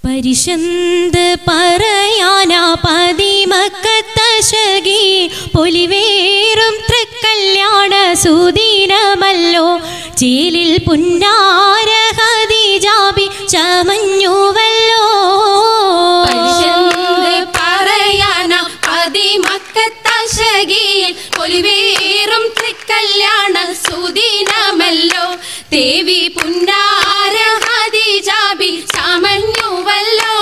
പരിശന്ത് പറയാനാ പതിമക്കത്തശകി പൊലിവേറും തൃക്കല്യാണ സുദീനമല്ലോ ചേലിൽ പുന്നാര ഹദിജാബി ചമഞ്ഞുവല്ലോ പരിശന്ത് പറയാന പതിമക്കത്തശകിയിൽ പൊലിവേറും തൃക്കല്യാണ സുദിനമല്ലോ ദേവി പുന്നാര ഹദിജാബി ചമഞ്ഞുവല്ലോ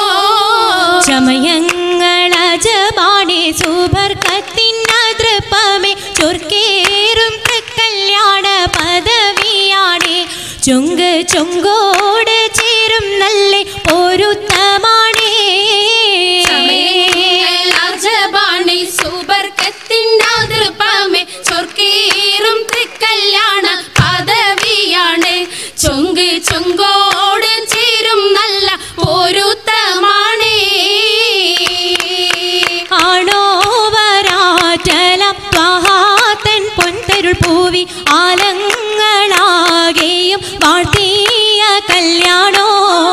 ചമയങ്ങളജപാണെ സുബർക്കത്തിനതൃപ്പമേ ചൊർക്കേറും തൃക്കല്യാണ പദവിയാണെ ചൊങ്ക് ചൊങ്കോട് ചേരും നല്ല പൊരുത്തമാണേ അജബാണി സുബർക്കത്തിനാതൃപ്പമേ ചൊർക്കേറും തൃക്കല്യാണ പദവിയാണ് ചൊങ്ക് ചൊങ്കോട് ചേരും നല്ല പൊരുത്തമാണേ ആണോ വരാറ്റലം ത്വഹാത്തൻ പൊൻതരുൾ പൂവി ആലങ്ങളാകെയും വാഴ്ത്തിയ കല്യാണോ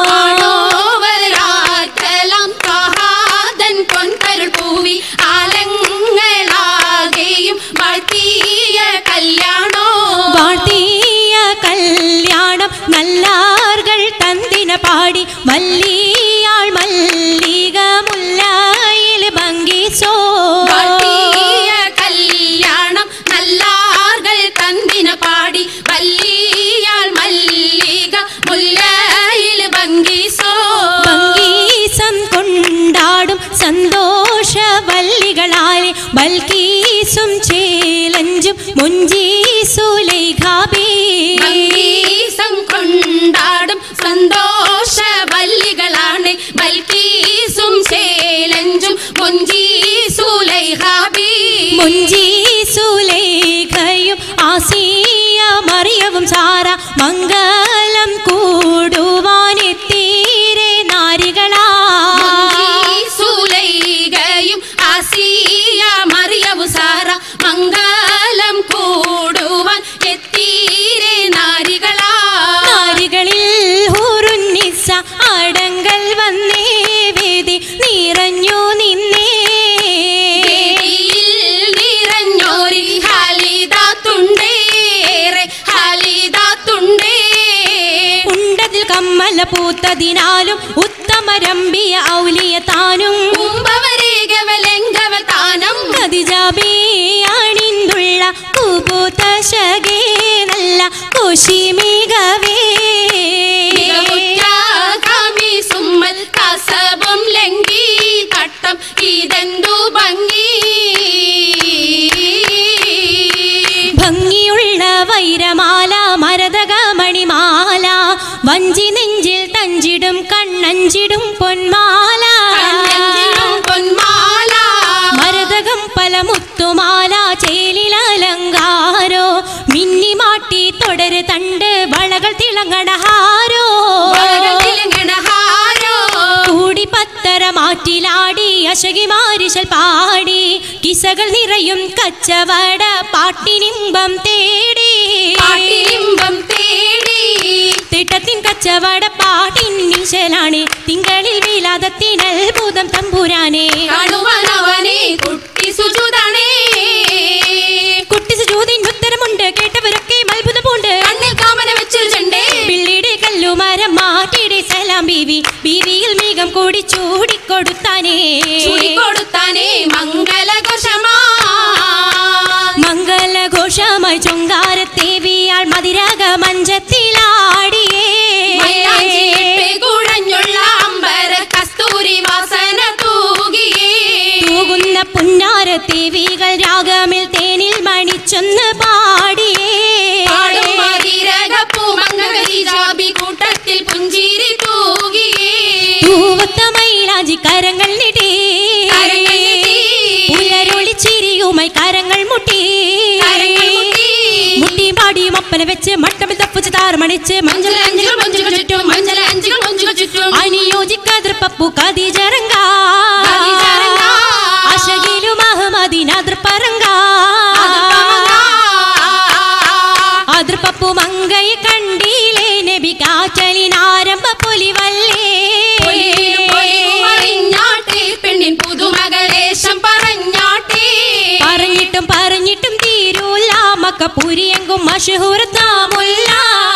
ആണോവരാറ്റലാം കഹാദൻ പൊൻകരുൾ പൂവി ആലങ്ങളാകെയും വാഴ്ത്തിയ കല്യാണോ വാഴ്ത്തിയ കല്യാണം നല്ലാർകൾ തന്തിന പാടി മല്ലിയാൾ മല്ലിക മുല്ലായിൽ ഭംഗിസോ വാഴ്ത്തിയ കല്യാണം നല്ലാർകൾ തന്തിന പാടി വല്ലിയാൾ മല്ലിക മുല്ലയിൽ ഭംഗിസോ ഭംഗീസം കൊണ്ടാടും സന്തോഷ വല്ലികളാലെ ബൽക്കീസും ചേലഞ്ചും മുഞ്ചീസുലൈഖാബേ ഭംഗീസം കൊണ്ടാടും സന്തോഷ വല്ലികളാണ് ബൽക്കീസും ചേലഞ്ചും മൊഞ്ചീസുലൈഹാബി മുഞ്ചീസുലേഖയും ആസിയ മറിയവും സാറ മംഗലം കൂടുവാനെത്തീരെ നാരികളാ സുലൈകയും ആസിയ മറിയവു സാറ മംഗലം കൂടുവാൻ എത്തീരെ നാരികളാ നാരികളിൽ ഹൂറുന്നിസ അടങ്കൽ വന്നേ വേദി നിറഞ്ഞു നിന്നേ വേദിയിൽ നിറഞ്ഞോരി ഹാലിദാത്തുണ്ടേറെ ഹാലിദാത്തുണ്ടേ ഉണ്ടതിൽ കമ്മല പൂത്തതിനാലും ഉത്തമരമ്പിയ ഔലിയ താനും കുംഭവരേഖവലെങ്കവ താനം കതിജാബിയാണിന്തുള്ള കുപുതശകേ നല്ല കുശിമികവേ മികവുറ്റാകാമി സുമ്മൽ കസബും ലംഘി തട്ടം ഇതെന്തു ഭംഗി ഭംഗിയുള്ള വൈരമാല മരതക മണിമാല വഞ്ചി നെഞ്ചിൽ തഞ്ചിടും കണ്ണഞ്ചിടും പൊന്മാല കണ്ണഞ്ചിലും പൊന്മാല മരതകം പല മുത്തുമാല ചേലിലലങ്കാരോ മിന്നിമാട്ടി തുടര് തണ്ട് വളകൾ തിളങ്ങണഹാരോ വളകൾ തിളങ്ങണഹാരോ. കൂടി പത്തര മാറ്റിലാടി അശകി മാരിശൽ പാടി കിസകൾ നിറയും കച്ചവട പാട്ടിനിമ്പം തേടി പാട്ടിലിമ്പം തേടി തിട്ടത്തിൻ കച്ചവട പാട്ടിൻ നിശലാണ് തിങ്കളിൽ വിലാദത്തിനൽ ഭൂതം തമ്പുരാനെ കാണുവാനവനെ കുട്ടി സുജുതാണേ കുട്ടി സുജൂതിൻ ഉത്തരമുണ്ട് കേട്ടവരൊക്കെ അത്ഭുതം പൂണ്ട് കണ്ണിൽ കാമന വെച്ചൊരു ചെണ്ടേ പിള്ളിയുടെ കല്ലുമരം മാറ്റിയുടെ സലാം ബീവി ബീവിയിൽ മേഘം കൂടി ചൂടിക്കൊടുത്താനേ ചുടിക്കൊടുത്താനേ മംഗലഘോഷമാ മംഗലഘോഷമായി ചുങ്കാരത്തേവിയാൾ മതിരക മഞ്ചത്തിലാടിയേ മൈലാഞ്ചിയിട്ട് കുഴഞ്ഞുള്ള അമ്പര കസ്തൂരി വാസന തൂകിയേ തൂകുന്ന പുന്നാരത്തേവികൾ രാഗമിൽ തേനിൽ മണിച്ചൊന്ന് പാടിയേ പാടും മതിരകപ്പൂ മംഗലീജാബി കൂട്ടത്തിൽ പുഞ്ചിരി തൂകിയേ തൂവത്ത മൈലാഞ്ചി കരങ്ങൾ നിടേ കരങ്ങൾ നീട്ടി. പുലരൊളി ചിരിയുമായി കരങ്ങൾ മുട്ടി കരങ്ങൾ മുട്ടി. മുട്ടിയും പാടിയും ഒപ്പന വെച്ച് മട്ടമിൽ തപ്പുച്ച് താറുമണിച്ച് മഞ്ചൽ മഞ്ചലഞ്ചുകൾ മഞ്ചുകൾ ചുറ്റും മഞ്ചലഞ്ചുകൾ മഞ്ചുകൾ ചുറ്റും അനുയോജിക്കാതിർ പപ്പു കതിജറങ്ക കതിജറങ്ക. അശകിലു മഹമദിനാതിർ പറങ്ക അതിർ പപ്പു മങ്കയെ കണ്ടീലേ നബി കാറ്റലിനാരംഭ പൊലിവല്ലേ പൊലിയിലും മഷഹൂറത്താമുല്ല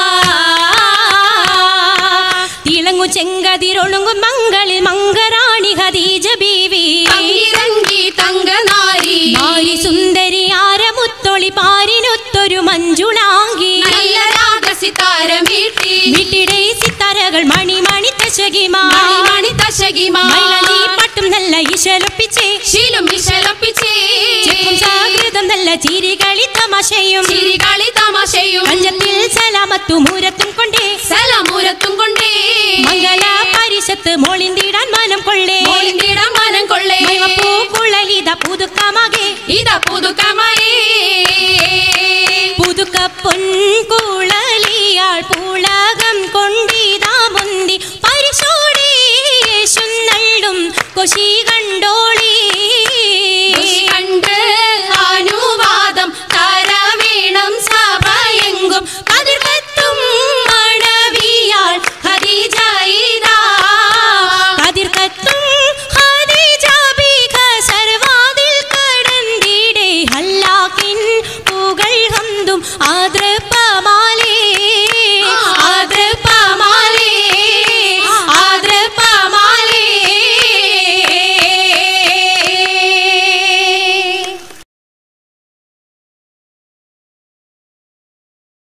തിളങ്ങു ചെങ്കതിരൊളുങ്ങും മങ്ങളിൽ മങ്കറാണി ഖദീജ ബീവി തങ്കിരങ്കി തങ്കനാരി നാരി സുന്ദരി ആരമുത്തൊളി പാരിനൊത്തൊരു മഞ്ജുളാങ്കി നല്ല രാഗസിതാരമീട്ടി വീട്ടിടെ സിത്താരകൾ മണിമണി തശകിമാ മണിമണി തശകിമാ മൈലാഞ്ചി പട്ടും നല്ല ഇശലൊപ്പിച്ചേ ശീലും വിശലപ്പിച്ചേ ചെപ്പും സാകൃതം നല്ല ചിരികളി തമാശയും ചിരികളി തമാശയും കഞ്ചത്തിൽ സലാമത്തു മൂരത്തും കൊണ്ടേ സലാമൂരത്തും കൊണ്ടേ മംഗല പരിശത്ത് മോളിന്തിടാൻ മനം കൊള്ളേ മോളിന്തിടം മനം കൊള്ളേ മൈവപ്പൂ കുഴലിത പുതുക്കമാകെ ഇതാ പുതുക്കമയേ